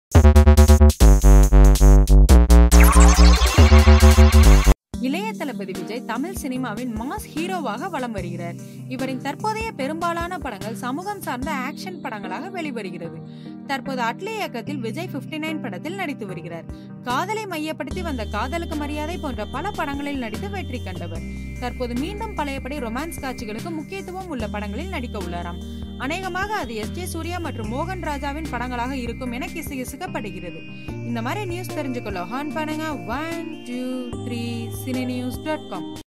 இளைய தளபதி விஜய் தமிழ் சினிமாவின் மாஸ் ஹீரோவாக வலம் வருகிறார் இவரின் தற்போதைய பெரும்பாலான படங்கள் சமூகம் சார்ந்த ஆக்ஷன் படங்களாக வெளிவருகிறது தற்போது அட்லி இயக்கத்தில் விஜய் 59 நைன் படத்தில் நடித்து வருகிறார் காதலை மையப்படுத்தி வந்த காதலுக்கு மரியாதை போன்ற பல படங்களில் நடித்து வெற்றி கண்டவர் தற்போது மீண்டும் பழையபடி ரொமான்ஸ் காட்சிகளுக்கு முக்கியத்துவம் உள்ள படங்களில் நடிக்க உள்ளாராம் அநேகமாக அது எஸ் ஜே சூர்யா மற்றும் மோகன் ராஜாவின் படங்களாக இருக்கும் என கிசுகிசுக்கப்படுகிறது இந்த மாதிரி நியூஸ் தெரிஞ்சுக்கொள்ள ஹான் பண்ணுங்க one two three cine news dot com